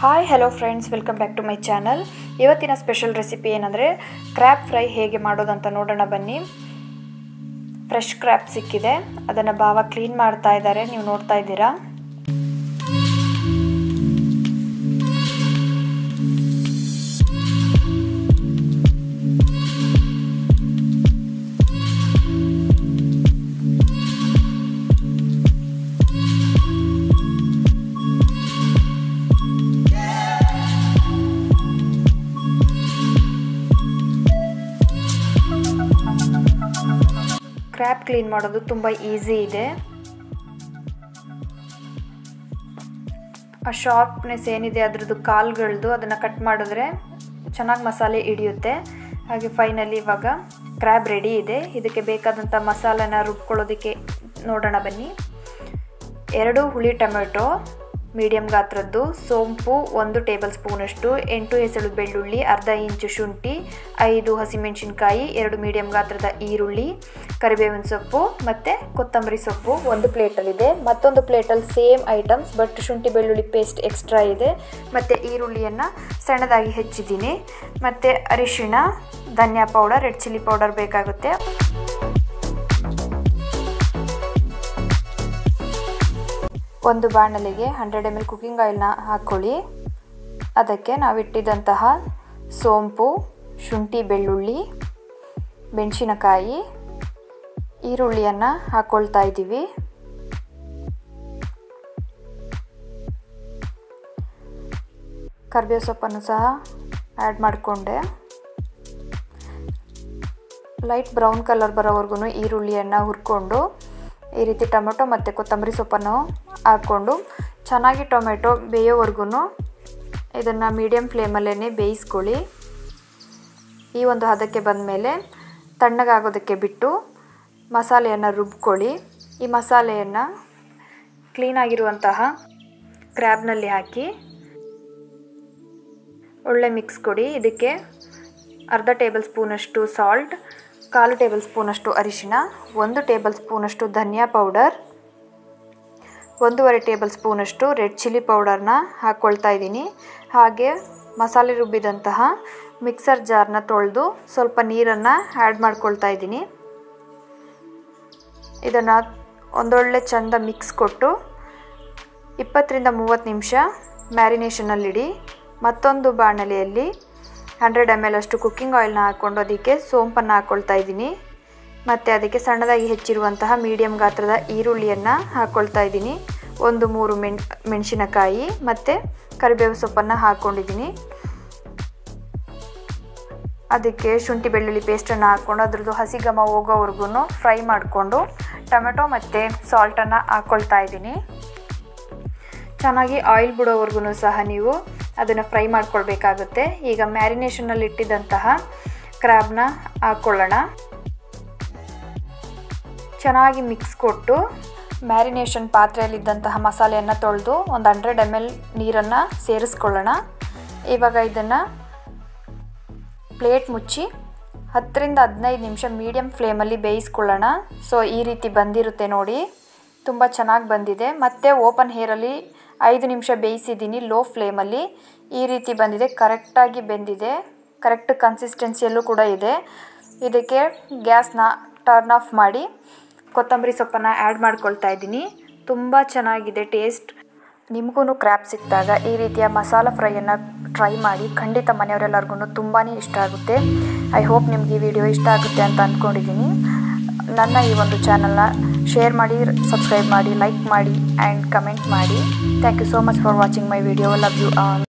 hi hello friends welcome back to my channel ಇವತ್ತಿನ special recipe ಏನಂದರೆ crab fry ಹೇಗೆ ಮಾಡೋದಂತ ನೋಡೋಣ ಬನ್ನಿ ಫ್ರೆಶ್ ಕ್ರ್ಯಾಬ್ ಸಿಕ್ಕಿದೆ ಅದನ್ನು ಭಾವ ಕ್ಲೀನ್ ಮಾಡ್ತಾ ಇದ್ದಾರೆ ನೀವು ನೋಡ್ತಾ ಇದ್ದೀರಾ ಕ್ರ್ಯಾಬ್ ಕ್ಲೀನ್ ಮಾಡೋದು ತುಂಬ ಈಸಿ ಇದೆ ಆ ಶಾರ್ಪ್ನೆಸ್ ಏನಿದೆ ಅದರದ್ದು ಕಾಲ್ಗಳದ್ದು ಅದನ್ನು ಕಟ್ ಮಾಡಿದ್ರೆ ಚೆನ್ನಾಗಿ ಮಸಾಲೆ ಹಿಡಿಯುತ್ತೆ ಹಾಗೆ ಫೈನಲಿ ಇವಾಗ ಕ್ರ್ಯಾಬ್ ರೆಡಿ ಇದೆ ಇದಕ್ಕೆ ಬೇಕಾದಂಥ ಮಸಾಲೆನ ರುಬ್ಕೊಳ್ಳೋದಕ್ಕೆ ನೋಡೋಣ ಬನ್ನಿ ಎರಡು ಹುಳಿ ಟೊಮೆಟೊ ಮೀಡಿಯಮ್ ಗಾತ್ರದ್ದು ಸೋಂಪು ಒಂದು ಟೇಬಲ್ ಸ್ಪೂನಷ್ಟು ಎಂಟು ಹೆಸಳು ಬೆಳ್ಳುಳ್ಳಿ ಅರ್ಧ ಇಂಚು ಶುಂಠಿ ಐದು ಹಸಿಮೆಣಸಿನ್ಕಾಯಿ ಎರಡು ಮೀಡಿಯಮ್ ಗಾತ್ರದ ಈರುಳ್ಳಿ ಕರಿಬೇವಿನ ಸೊಪ್ಪು ಮತ್ತು ಕೊತ್ತಂಬರಿ ಸೊಪ್ಪು ಒಂದು ಪ್ಲೇಟಲ್ಲಿದೆ ಮತ್ತೊಂದು ಪ್ಲೇಟಲ್ಲಿ ಸೇಮ್ ಐಟಮ್ಸ್ ಬಟ್ ಶುಂಠಿ ಬೆಳ್ಳುಳ್ಳಿ ಪೇಸ್ಟ್ ಎಕ್ಸ್ಟ್ರಾ ಇದೆ ಮತ್ತು ಈರುಳ್ಳಿಯನ್ನು ಸಣ್ಣದಾಗಿ ಹೆಚ್ಚಿದ್ದೀನಿ ಮತ್ತು ಅರಿಶಿಣ dhania powder red chilli powder ಬೇಕಾಗುತ್ತೆ ಒಂದು ಬಾಣಲಿಗೆ ಹಂಡ್ರೆಡ್ ಎಮ್ ಎಲ್ ಕುಕ್ಕಿಂಗ್ ಆಯಿಲ್ನ ಹಾಕ್ಕೊಳ್ಳಿ ಅದಕ್ಕೆ ನಾವಿಟ್ಟಿದ್ದಂತಹ ಸೋಂಪು ಶುಂಠಿ ಬೆಳ್ಳುಳ್ಳಿ ಮೆಣಸಿನಕಾಯಿ ಈರುಳ್ಳಿಯನ್ನು ಹಾಕ್ಕೊಳ್ತಾ ಇದ್ದೀವಿ ಕರಿಬೇವು ಸೊಪ್ಪನ್ನು ಸಹ ಆ್ಯಡ್ ಮಾಡಿಕೊಂಡೆ ಲೈಟ್ ಬ್ರೌನ್ ಕಲರ್ ಬರೋವರೆಗೂ ಈರುಳ್ಳಿಯನ್ನು ಹುರ್ಕೊಂಡು ಈ ರೀತಿ ಟೊಮೆಟೊ ಮತ್ತು ಕೊತ್ತಂಬರಿ ಸೊಪ್ಪನ್ನು ಹಾಕ್ಕೊಂಡು ಚೆನ್ನಾಗಿ ಟೊಮೆಟೊ ಬೇಯೋವರೆಗೂ ಇದನ್ನು ಮೀಡಿಯಮ್ ಫ್ಲೇಮಲ್ಲೇ ಬೇಯಿಸ್ಕೊಳ್ಳಿ ಈ ಒಂದು ಹದಕ್ಕೆ ಬಂದಮೇಲೆ ತಣ್ಣಗಾಗೋದಕ್ಕೆ ಬಿಟ್ಟು ಮಸಾಲೆಯನ್ನು ರುಬ್ಕೊಳ್ಳಿ ಈ ಮಸಾಲೆಯನ್ನು ಕ್ಲೀನಾಗಿರುವಂತಹ ಕ್ರ್ಯಾಬ್ನಲ್ಲಿ ಹಾಕಿ ಒಳ್ಳೆ ಮಿಕ್ಸ್ ಕೊಡಿ ಇದಕ್ಕೆ ಅರ್ಧ ಟೇಬಲ್ ಸ್ಪೂನಷ್ಟು ಸಾಲ್ಟ್ ಕಾಲು ಟೇಬಲ್ ಸ್ಪೂನಷ್ಟು ಅರಿಶಿನ ಒಂದು ಟೇಬಲ್ ಸ್ಪೂನಷ್ಟು ಧನಿಯಾ ಪೌಡರ್ ಒಂದೂವರೆ ಟೇಬಲ್ ಸ್ಪೂನಷ್ಟು ರೆಡ್ ಚಿಲ್ಲಿ ಪೌಡರ್ನ ಹಾಕ್ಕೊಳ್ತಾ ಇದ್ದೀನಿ ಹಾಗೆ ಮಸಾಲೆ ರುಬ್ಬಿದಂತಹ ಮಿಕ್ಸರ್ ಜಾರ್ನ ತೊಳೆದು ಸ್ವಲ್ಪ ನೀರನ್ನು ಆ್ಯಡ್ ಮಾಡ್ಕೊಳ್ತಾ ಇದ್ದೀನಿ ಇದನ್ನು ಒಂದೊಳ್ಳೆ ಚಂದ ಮಿಕ್ಸ್ ಕೊಟ್ಟು ಇಪ್ಪತ್ತರಿಂದ ಮೂವತ್ತು ನಿಮಿಷ ಮ್ಯಾರಿನೇಷನಲ್ಲಿಡಿ ಮತ್ತೊಂದು ಬಾಣಲೆಯಲ್ಲಿ ಹಂಡ್ರೆಡ್ ಎಮ್ ಎಲ್ ಅಷ್ಟು ಕುಕ್ಕಿಂಗ್ ಆಯಿಲ್ನ ಹಾಕ್ಕೊಂಡು ಅದಕ್ಕೆ ಸೋಂಪನ್ನು ಹಾಕ್ಕೊಳ್ತಾ ಇದ್ದೀನಿ ಮತ್ತು ಅದಕ್ಕೆ ಸಣ್ಣದಾಗಿ ಹೆಚ್ಚಿರುವಂತಹ ಮೀಡಿಯಮ್ ಗಾತ್ರದ ಈರುಳ್ಳಿಯನ್ನು ಹಾಕ್ಕೊಳ್ತಾ ಇದ್ದೀನಿ ಒಂದು ಮೂರು ಮೆಣ್ ಮೆಣಸಿನಕಾಯಿ ಮತ್ತು ಕರಿಬೇವು ಸೊಪ್ಪನ್ನು ಹಾಕ್ಕೊಂಡಿದ್ದೀನಿ ಅದಕ್ಕೆ ಶುಂಠಿ ಬೆಳ್ಳುಳ್ಳಿ ಪೇಸ್ಟನ್ನು ಹಾಕ್ಕೊಂಡು ಅದ್ರದ್ದು ಹಸಿ ಘಮ ಹೋಗೋವರೆಗೂ ಫ್ರೈ ಮಾಡಿಕೊಂಡು ಟೊಮೆಟೊ ಮತ್ತು ಸಾಲ್ಟನ್ನು ಹಾಕ್ಕೊಳ್ತಾ ಇದ್ದೀನಿ ಚೆನ್ನಾಗಿ ಆಯಿಲ್ ಬಿಡೋವರೆಗೂ ಸಹ ನೀವು ಅದನ್ನು ಫ್ರೈ ಮಾಡ್ಕೊಳ್ಬೇಕಾಗುತ್ತೆ ಈಗ ಮ್ಯಾರಿನೇಷನಲ್ಲಿ ಇಟ್ಟಿದ್ದಂತಹ ಕ್ರ್ಯಾಬ್ನ ಹಾಕ್ಕೊಳ್ಳೋಣ ಚೆನ್ನಾಗಿ ಮಿಕ್ಸ್ ಕೊಟ್ಟು ಮ್ಯಾರಿನೇಷನ್ ಪಾತ್ರೆಯಲ್ಲಿದ್ದಂತಹ ಮಸಾಲೆಯನ್ನು ತೊಳೆದು ಒಂದು ಹಂಡ್ರೆಡ್ ಎಮ್ ಎಲ್ ನೀರನ್ನು ಸೇರಿಸ್ಕೊಳ್ಳೋಣ ಇವಾಗ ಇದನ್ನು ಪ್ಲೇಟ್ ಮುಚ್ಚಿ ಹತ್ತರಿಂದ ಹದಿನೈದು ನಿಮಿಷ ಮೀಡಿಯಮ್ ಫ್ಲೇಮಲ್ಲಿ ಬೇಯಿಸ್ಕೊಳ್ಳೋಣ ಸೊ ಈ ರೀತಿ ಬಂದಿರುತ್ತೆ ನೋಡಿ ತುಂಬ ಚೆನ್ನಾಗಿ ಬಂದಿದೆ ಮತ್ತು ಓಪನ್ ಹೇರಲ್ಲಿ ಐದು ನಿಮಿಷ ಬೇಯಿಸಿದ್ದೀನಿ ಲೋ ಫ್ಲೇಮಲ್ಲಿ ಈ ರೀತಿ ಬಂದಿದೆ ಕರೆಕ್ಟಾಗಿ ಬೆಂದಿದೆ ಕರೆಕ್ಟ್ ಕನ್ಸಿಸ್ಟೆನ್ಸಿಯಲ್ಲೂ ಕೂಡ ಇದೆ ಇದಕ್ಕೆ ಗ್ಯಾಸ್ನ ಟರ್ನ್ ಆಫ್ ಮಾಡಿ ಕೊತ್ತಂಬರಿ ಸೊಪ್ಪನ್ನು ಆ್ಯಡ್ ಮಾಡ್ಕೊಳ್ತಾ ಇದ್ದೀನಿ ತುಂಬ ಚೆನ್ನಾಗಿದೆ ಟೇಸ್ಟ್ ನಿಮಗೂ ಕ್ರ್ಯಾಪ್ ಸಿಕ್ಕಿದಾಗ ಈ ರೀತಿಯ ಮಸಾಲ ಫ್ರೈಯನ್ನು ಟ್ರೈ ಮಾಡಿ ಖಂಡಿತ ಮನೆಯವರೆಲ್ಲರಿಗೂ ತುಂಬಾ ಇಷ್ಟ ಆಗುತ್ತೆ ಐ ಹೋಪ್ ನಿಮ್ಗೆ ಈ ವಿಡಿಯೋ ಇಷ್ಟ ಆಗುತ್ತೆ ಅಂತ ಅಂದ್ಕೊಂಡಿದ್ದೀನಿ ನನ್ನ ಈ ಒಂದು ಚಾನಲ್ನ ಶೇರ್ ಮಾಡಿ ಸಬ್ಸ್ಕ್ರೈಬ್ ಮಾಡಿ ಲೈಕ್ ಮಾಡಿ ಆ್ಯಂಡ್ ಕಮೆಂಟ್ ಮಾಡಿ thank you so much for watching my video love you all